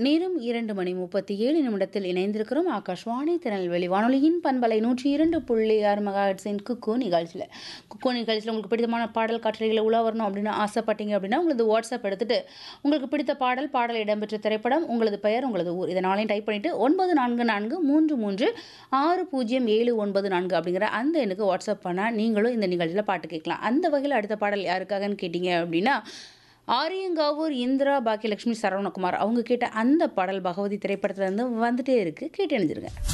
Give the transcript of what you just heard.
நேரம் இரண்டு மணி முப்பத்தி ஏழு நிமிடத்தில் இணைந்திருக்கிறோம் ஆகாஷ்வாணி திருநெல்வேலி வானொலியின் பண்பலை நூற்றி இரண்டு புள்ளி ஆறு மெகாஹெட்ஸின் குக்கு நிகழ்ச்சியில் குக்கு நிகழ்ச்சியில் உங்களுக்கு பிடித்தமான பாடல் காட்சிகளை உலா வரணும் அப்படின்னு ஆசைப்பட்டீங்க அப்படின்னா உங்களது வாட்ஸ்அப் எடுத்துட்டு உங்களுக்கு பிடித்த பாடல் பாடல் இடம்பெற்ற திரைப்படம் உங்களது பெயர் உங்களது ஊர் இதை நாளையும் டைப் பண்ணிட்டு ஒன்பது நான்கு நான்கு மூன்று மூன்று ஆறு பூஜ்ஜியம் ஏழு ஒன்பது நான்கு அப்படிங்கிற அந்த எண்ணுக்கு வாட்ஸ்அப் பண்ணால் நீங்களும் இந்த நிகழ்ச்சியில் பாட்டு கேட்கலாம் அந்த வகையில் அடுத்த பாடல் யாருக்காகன்னு கேட்டிங்க அப்படின்னா ஆரியங்காவூர் இந்திரா பாக்கியலட்சுமி சரவணகுமார் அவங்க கேட்ட அந்த பாடல் பகவதி திரைப்படத்துல இருந்து வந்துட்டே இருக்கு கேட்டு எழுந்திருங்க